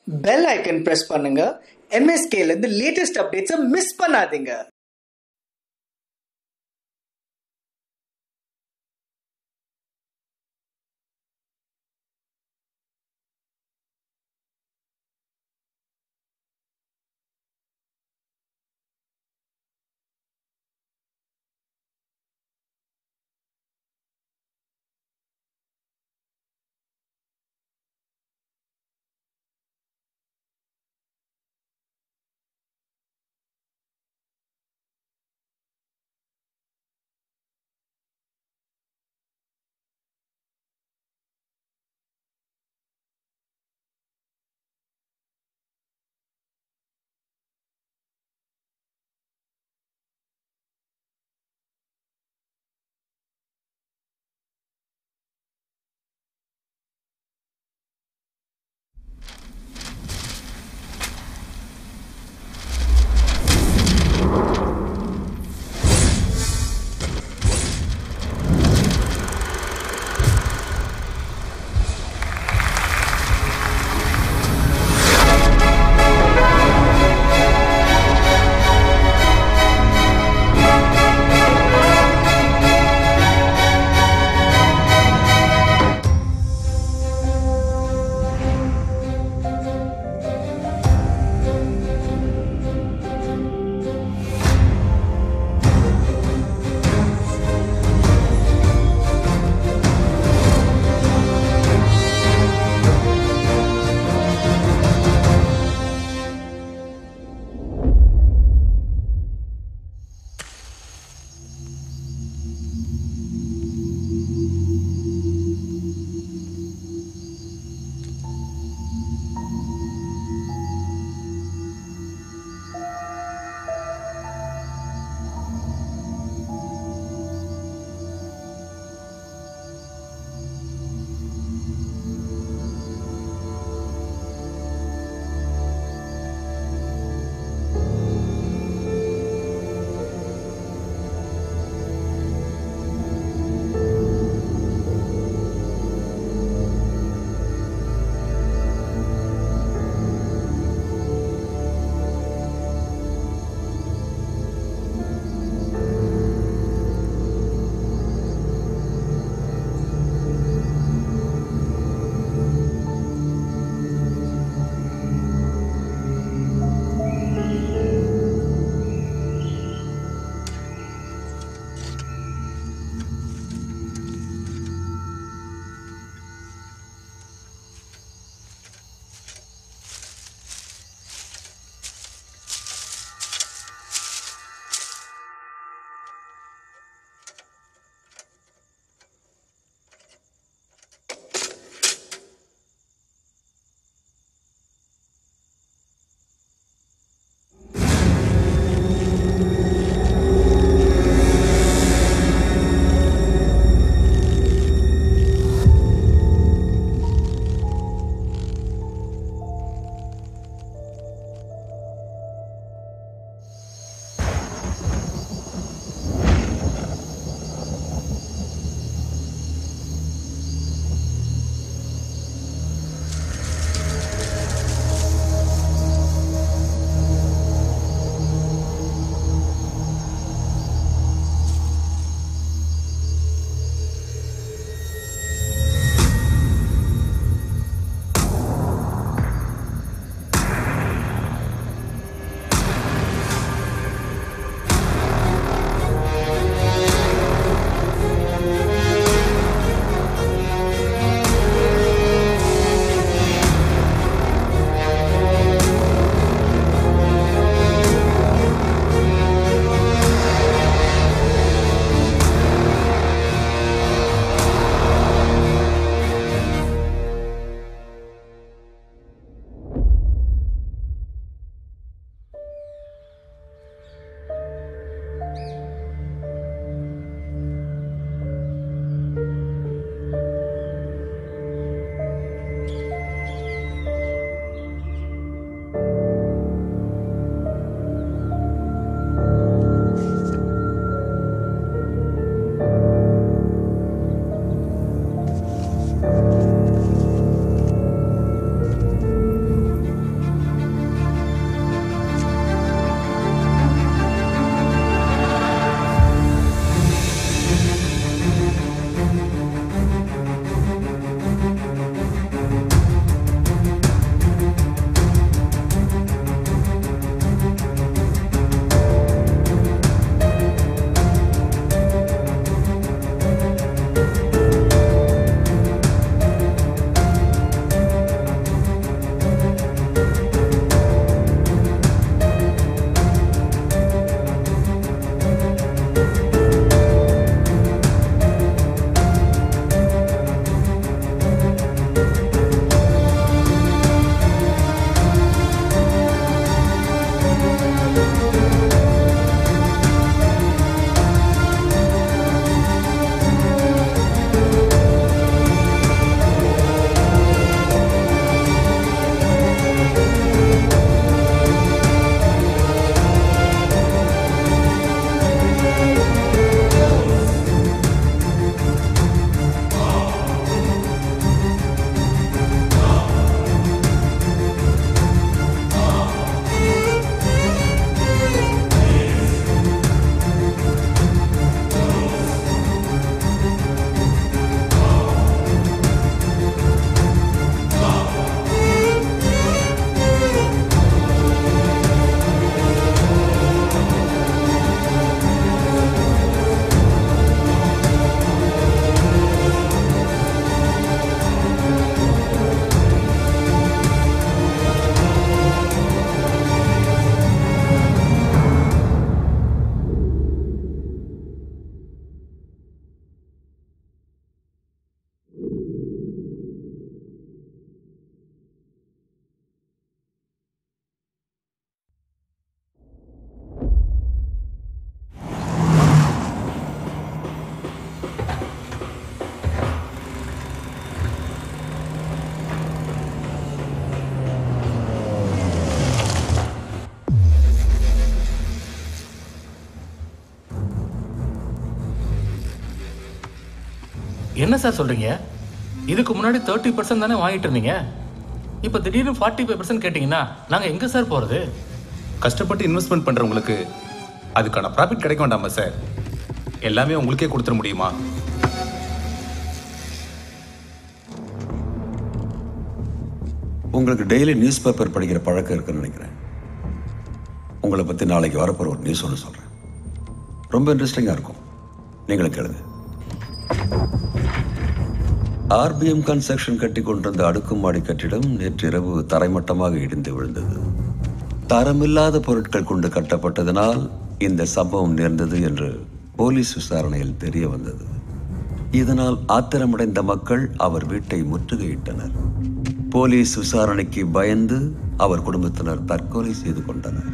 Bell icon press பண்ணுங்க MSK ல இருந்து லேட்டஸ்ட் அப்டேட்ஸை மிஸ் பண்ணாதீங்க என்ன சார் சொல்றீங்க இதுக்கு முன்னாடி தேர்ட்டி பர்சன்ட் தானே வாங்கிட்டு இருந்தீங்க இப்போ திடீர்னு ஃபார்ட்டி ஃபைவ் பர்சன்ட் கேட்டிங்கன்னா நாங்கள் எங்கே சார் போகிறது கஷ்டப்பட்டு இன்வெஸ்ட்மெண்ட் பண்றவங்களுக்கு அதுக்கான ப்ராஃபிட் கிடைக்க வேண்டாமா சார் எல்லாமே உங்களுக்கே கொடுத்துட முடியுமா உங்களுக்கு டெய்லி நியூஸ் பேப்பர் படிக்கிற பழக்கம் இருக்குன்னு நினைக்கிறேன் உங்களை பற்றி நாளைக்கு வரப்போகிற ஒரு நியூஸ் ஒன்று சொல்கிறேன் ரொம்ப இன்ட்ரெஸ்டிங்காக இருக்கும் நீங்களும் கேளுங்க ஆர்பிஎம் கன்ஸ்ட்ரக்ஷன் கட்டி கொண்டிருந்த அடுக்குமாடி கட்டிடம் நேற்றிரவு தரைமட்டமாக இடிந்து விழுந்தது தரமில்லாத பொருட்கள் கொண்டு கட்டப்பட்டதனால் இந்த சம்பவம் நேர்ந்தது என்று போலீஸ் விசாரணையில் தெரிய வந்தது இதனால் ஆத்திரமடைந்த மக்கள் அவர் வீட்டை முற்றுகையிட்டனர் போலீஸ் விசாரணைக்கு பயந்து அவர் குடும்பத்தினர் தற்கொலை செய்து கொண்டனர்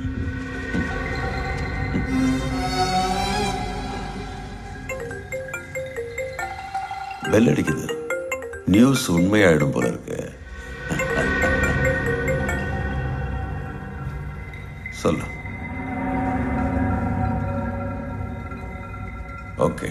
பெல் அடிக்குது நியூஸ் உண்மையாயிடும் போல இருக்கு சொல்லு ஓகே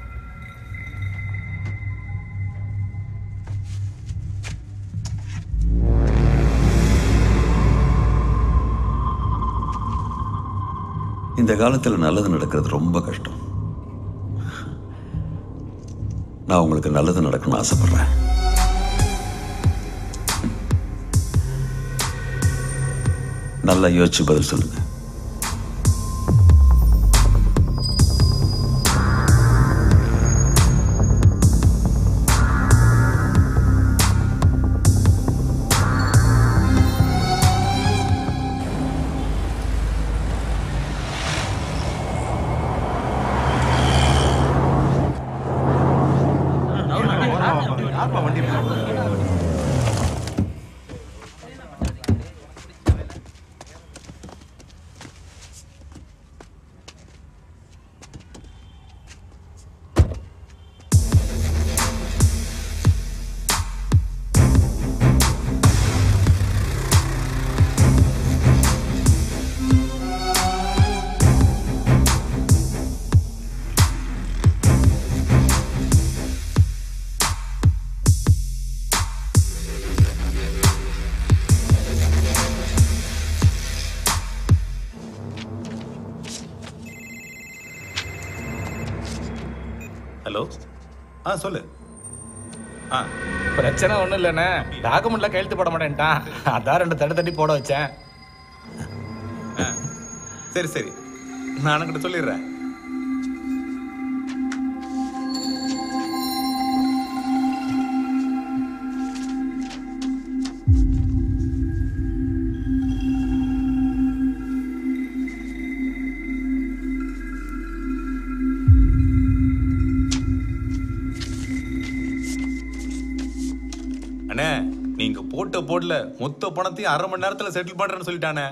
இந்த காலத்தில் நல்லது நடக்கிறது ரொம்ப கஷ்டம் நான் உங்களுக்கு நல்லது நடக்கணும்னு ஆசைப்படுறேன் நல்லா யோசிச்சு பதில் சொல்லுங்க ஹலோ ஆ சொல்லு ஆ பிரச்சனை ஒன்றும் இல்லைண்ணே டாக்குமெண்ட்ல கையெழுத்து போட மாட்டேன்ட்டான் அதான் ரெண்டு தட்டு தட்டி போட வச்சேன் சரி சரி நான் அண்ணன்கிட்ட சொல்லிடுறேன் அண்ணே நீங்க போட்ட போடல மொத்த பணத்தையும் அரை மணி நேரத்துல செட்டில் பண்றேன்னு சொல்லிட்டானே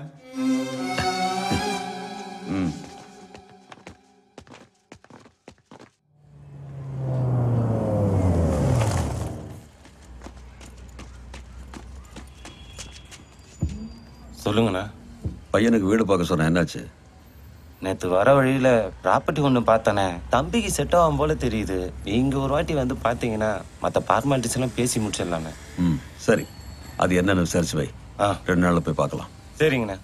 சொல்லுங்கண்ணா பையனுக்கு வீடு பார்க்க சொன்னேன் என்னாச்சு நேற்று வர வழியில் ப்ராப்பர்ட்டி ஒன்று பார்த்தனே தம்பிக்கு செட் ஆகும் போல தெரியுது நீங்கள் ஒரு வாட்டி வந்து பார்த்தீங்கன்னா மற்ற ஃபார்மாலிட்டிஸ் எல்லாம் பேசி முடிச்சிடலாண்ணே ம் சரி அது என்னன்னு விசாரிச்சு வை ஆ ரெண்டு நாளில் போய் பார்க்கலாம் சரிங்கண்ணா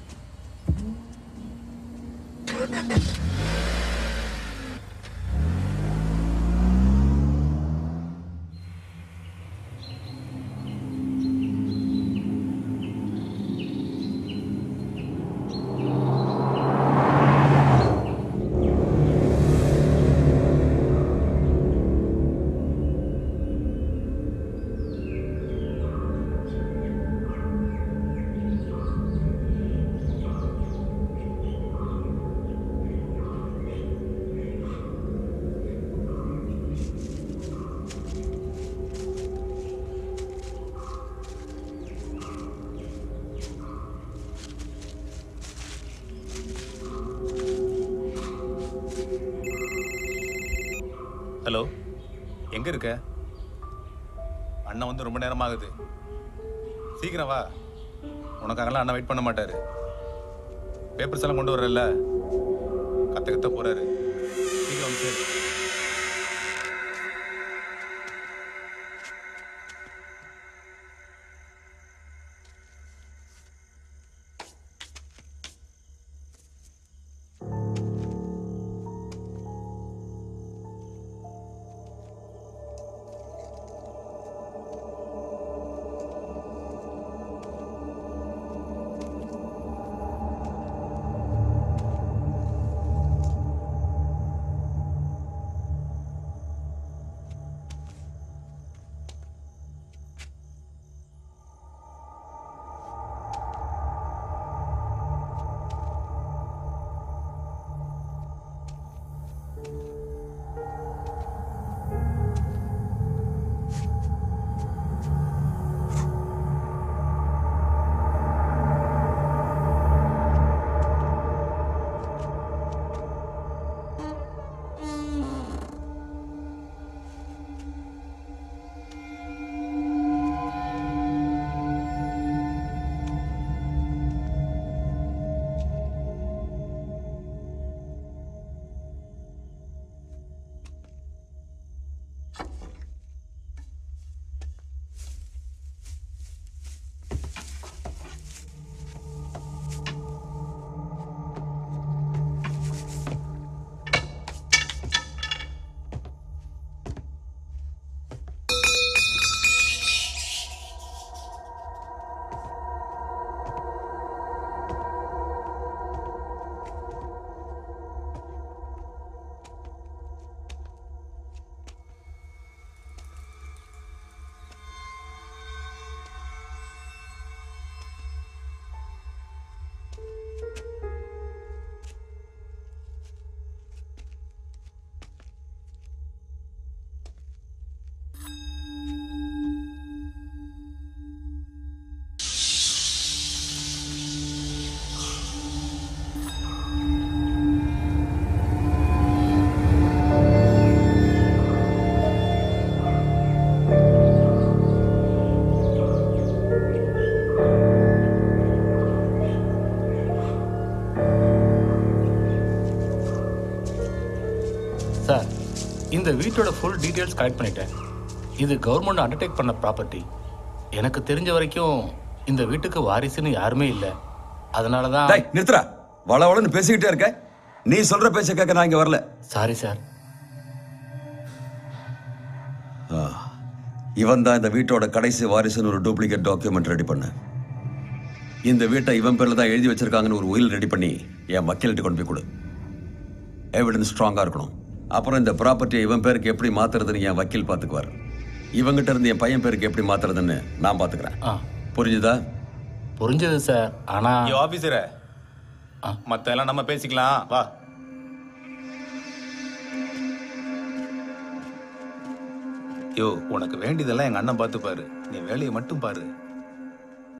ஹலோ எங்க இருக்க அண்ணன் வந்து ரொம்ப நேரம் ஆகுது சீக்கிரம் வா உனக்காகலாம் அண்ணன் வெயிட் பண்ண மாட்டாரு பேப்பர்ஸ் எல்லாம் கொண்டு வரல கத்த கத்த போறாரு சீக்கிரம் வந்து சேரு. இந்த வீட்டோட ஃபுல் டீட்டெயில்ஸ் கலெக்ட் பண்ணிட்டேன் இது கவர்மெண்ட் அண்டர்டேக் பண்ண ப்ராப்பர்ட்டி எனக்கு தெரிஞ்ச வரைக்கும் இந்த வீட்டுக்கு வாரிசுன்னு யாருமே இல்லை அதனால தான் டேய் நிறுத்துறா வள வளன்னு பேசிக்கிட்டே இருக்க நீ சொல்ற பேச்ச கேட்க நான் இங்க வரல சாரி சார் இவன் தான் இந்த வீட்டோட கடைசி வாரிசுன்னு ஒரு டூப்ளிகேட் டாக்குமெண்ட் ரெடி பண்ண இந்த வீட்டை இவன் பேர்ல தான் எழுதி வச்சிருக்காங்கன்னு ஒரு உயில் ரெடி பண்ணி என் வக்கீல்கிட்ட கொண்டு போய் கொடு எவிடன்ஸ் ஸ்ட்ராங்கா இருக்கணும் அப்புறம் இந்த ப்ராப்பர்ட்டியை இவன் பேருக்கு எப்படி மாத்துறதுன்னு என் வக்கீல் பார்த்துக்குவார் இவங்கிட்ட இருந்து என் பையன் பேருக்கு எப்படி மாத்துறதுன்னு நான் பார்த்துக்கிறேன் ஆ புரிஞ்சுதா புரிஞ்சது சார் ஆனால் ஐயோ ஆபீசரே மத்த எல்லாம் நம்ம பேசிக்கலாம் வா யோ உனக்கு வேண்டியதெல்லாம் எங்க அண்ணன் பார்த்துப்பாரு நீ வேலையை மட்டும் பாரு